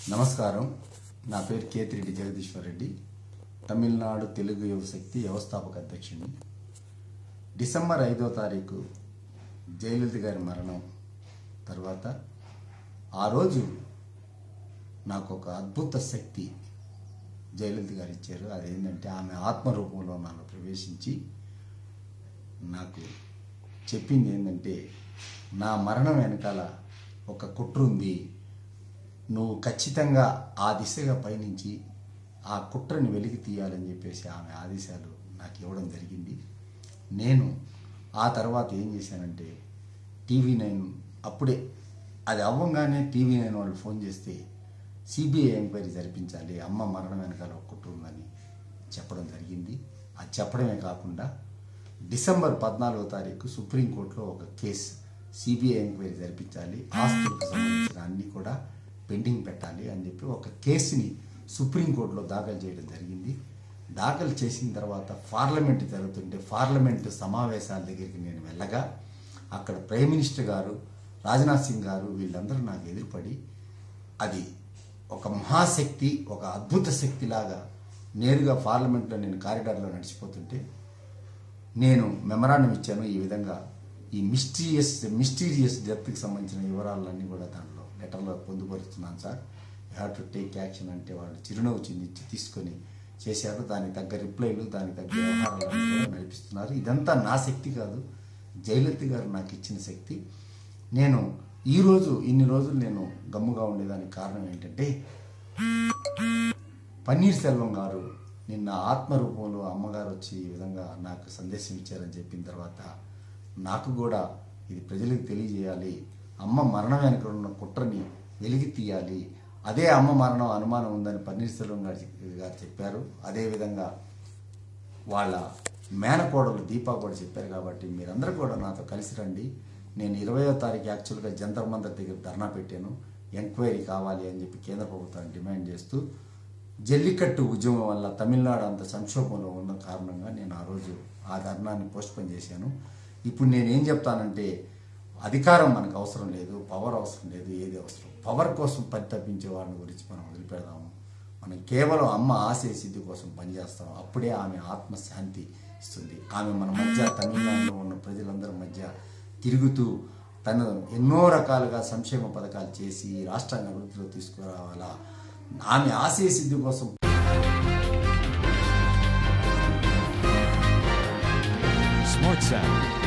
నమస్కారం నా పేరు కేతిరెడ్డి జగదీశ్వర్ రెడ్డి తమిళనాడు తెలుగు యువశక్తి వ్యవస్థాపక అధ్యక్షుడిని డిసెంబర్ ఐదో తారీఖు జయలలిత గారి మరణం తర్వాత ఆ రోజు నాకు ఒక అద్భుత శక్తి జయలలిత గారు ఇచ్చారు అదేంటంటే ఆమె ఆత్మరూపంలో నన్ను ప్రవేశించి నాకు చెప్పింది ఏంటంటే నా మరణం వెనకాల ఒక కుట్ర ఉంది నువ్వు ఖచ్చితంగా ఆ దిశగా పయనించి ఆ కుట్రని వెలికి తీయాలని చెప్పేసి ఆమె ఆదేశాలు నాకు ఇవ్వడం జరిగింది నేను ఆ తర్వాత ఏం చేశానంటే టీవీ నైన్ అప్పుడే అది అవ్వంగానే టీవీ నైన్ వాళ్ళు ఫోన్ చేస్తే సిబిఐ ఎంక్వైరీ జరిపించాలి అమ్మ మరణం వెనకాల ఒక కుట్ర ఉందని చెప్పడం జరిగింది అది చెప్పడమే కాకుండా డిసెంబర్ పద్నాలుగో తారీఖు సుప్రీంకోర్టులో ఒక కేసు సిబిఐ ఎంక్వైరీ జరిపించాలి ఆస్తులకు సంబంధించిన అన్ని కూడా పెండింగ్ పెట్టాలి అని చెప్పి ఒక కేసుని సుప్రీంకోర్టులో దాఖలు చేయడం జరిగింది దాఖలు చేసిన తర్వాత పార్లమెంట్ జరుగుతుంటే పార్లమెంట్ సమావేశాల దగ్గరికి నేను వెళ్ళగా అక్కడ ప్రైమ్ మినిస్టర్ గారు రాజ్నాథ్ సింగ్ గారు వీళ్ళందరూ నాకు ఎదురుపడి అది ఒక మహాశక్తి ఒక అద్భుత శక్తిలాగా నేరుగా పార్లమెంట్లో నేను కారిడార్లో నడిచిపోతుంటే నేను మెమరాండం ఇచ్చాను ఈ విధంగా ఈ మిస్టీరియస్ మిస్టీరియస్ డెత్కి సంబంధించిన వివరాలన్నీ కూడా దాంట్లో లెటర్లో పొందుపరుస్తున్నాను sir you have to take action అంటే వాళ్ళు చిరునవ్వు చిందించి తీసుకొని చేశారు దానికి తగ్గ రిప్లైలు దానికి తగ్గ వ్యవహారాలను కూడా నడిపిస్తున్నారు ఇదంతా నా శక్తి కాదు జయలలిత గారు నాకు ఇచ్చిన శక్తి నేను ఈరోజు ఇన్ని రోజులు నేను గమ్ముగా ఉండేదానికి కారణం ఏంటంటే పన్నీర్ సెల్వం గారు నిన్న ఆత్మరూపంలో అమ్మగారు వచ్చి ఈ విధంగా నాకు సందేశం ఇచ్చారని చెప్పిన తర్వాత నాకు కూడా ఇది ప్రజలకు తెలియజేయాలి అమ్మ మరణం వెనుక ఉన్న కుట్రని వెలికి తీయాలి అదే అమ్మ మరణం అనుమానం ఉందని పన్నీర్ సెల్వం గారు గారు చెప్పారు అదేవిధంగా వాళ్ళ మేనకోడలు దీపా కూడా చెప్పారు కాబట్టి మీరందరూ కూడా నాతో కలిసి రండి నేను ఇరవయో తారీఖు యాక్చువల్గా జంతర్ మంతర్ దగ్గర ధర్నా పెట్టాను ఎంక్వైరీ కావాలి అని చెప్పి కేంద్ర ప్రభుత్వాన్ని డిమాండ్ చేస్తూ జల్లికట్టు ఉద్యమం వల్ల తమిళనాడు అంత సంక్షోభంలో ఉన్న కారణంగా నేను ఆ రోజు ఆ ధర్నాన్ని పోస్ట్పోన్ చేశాను ఇప్పుడు నేను ఏం చెప్తానంటే అధికారం మనకు అవసరం లేదు పవర్ అవసరం లేదు ఏది అవసరం పవర్ కోసం పరితపించే వారిని గురించి మనం వదిలిపెడదాము మనం కేవలం అమ్మ ఆశయ సిద్ధి కోసం పనిచేస్తాం అప్పుడే ఆమె ఆత్మశాంతి ఇస్తుంది ఆమె మన మధ్య తమిళనాడులో ఉన్న ప్రజలందరి మధ్య తిరుగుతూ తను ఎన్నో రకాలుగా సంక్షేమ పథకాలు చేసి ఈ రాష్ట్రాన్ని అభివృద్ధిలో తీసుకురావాలా ఆమె ఆశయ సిద్ధి కోసం Smart Sound.